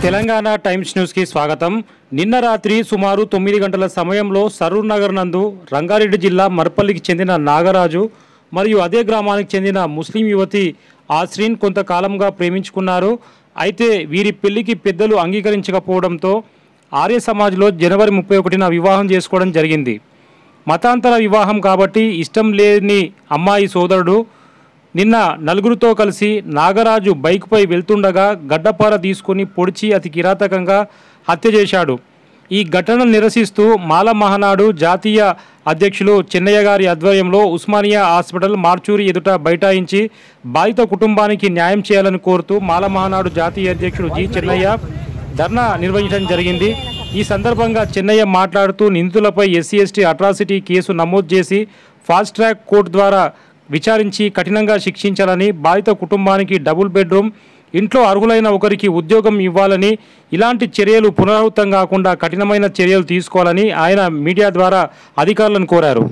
Telangana times న్యూస్కి స్వాగతం నిన్న రాత్రి సుమారు తొమ్మిది గంటల సమయంలో సరూర్ నగర్ నందు రంగారెడ్డి జిల్లా మర్పల్లికి చెందిన నాగరాజు మరియు అదే గ్రామానికి చెందిన ముస్లిం యువతి ఆశ్రీన్ కొంతకాలంగా ప్రేమించుకున్నారు అయితే వీరి పెళ్లికి పెద్దలు అంగీకరించకపోవడంతో ఆర్య సమాజ్లో జనవరి ముప్పై ఒకటిన వివాహం చేసుకోవడం జరిగింది మతాంతర వివాహం కాబట్టి ఇష్టం లేని అమ్మాయి సోదరుడు నిన్న నలుగురితో కలిసి నాగరాజు బైక్పై వెళ్తుండగా గడ్డపార తీసుకుని పొడిచి అతి కిరాతకంగా హత్య చేశాడు ఈ ఘటనను నిరసిస్తూ మాల మహానాడు జాతీయ అధ్యక్షులు చెన్నయ్య గారి ఆధ్వర్యంలో ఉస్మానియా హాస్పిటల్ మార్చూరి ఎదుట బైఠాయించి బాధిత కుటుంబానికి న్యాయం చేయాలని కోరుతూ మాల మహానాడు జాతీయ అధ్యక్షుడు జి చెన్నయ్య ధర్నా నిర్వహించడం జరిగింది ఈ సందర్భంగా చెన్నయ్య మాట్లాడుతూ నిందితులపై ఎస్సీ ఎస్టీ అట్రాసిటీ కేసు నమోదు చేసి ఫాస్ట్ ట్రాక్ కోర్టు ద్వారా విచారించి కఠినంగా శిక్షించాలని బాధిత కుటుంబానికి డబుల్ బెడ్రూమ్ ఇంట్లో అర్హులైన ఒకరికి ఉద్యోగం ఇవ్వాలని ఇలాంటి చర్యలు పునరావృతం కాకుండా కఠినమైన చర్యలు తీసుకోవాలని ఆయన మీడియా ద్వారా అధికారులను కోరారు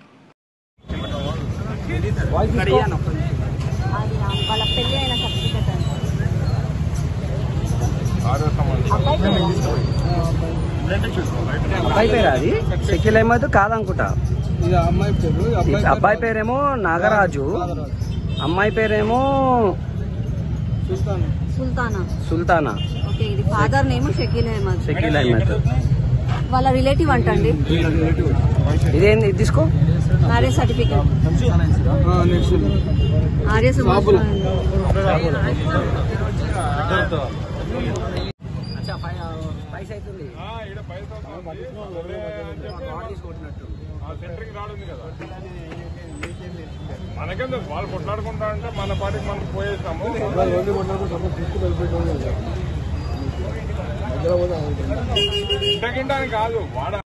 అది వాళ్ళ పెళ్లి అయిన సర్టిఫికెట్ అండి అబ్బాయి పేరా? అబ్బాయి పేరు అది షకీల్ అహ్మద్ కాదనుకుంటా ఇది అమ్మాయి పేరు ఈ ఈ అబ్బాయి అబ్బాయి పేరేమో నాగరాజు అమ్మాయి పేరేమో చూస్తాను సుల్తానా సుల్తానా ఓకే ఇది ఫాదర్ నేమ్ షకీల్ అహ్మద్ షకీల్ అహ్మద్ వాళ్ళ రిలేటివ్ అంటండి ఇదేంది ఇది తీసుకో marriage certificate next Arya Samaj మనకెందుకు వాళ్ళు కొట్లాడుకుంటా అంటే మన పాటికి మనం పోయేసాము రెండు కొట్టినప్పుడు సపోజ్ తీసుకు వెళ్ళిపోయి ఇంటకింటానికి కాదు వాడ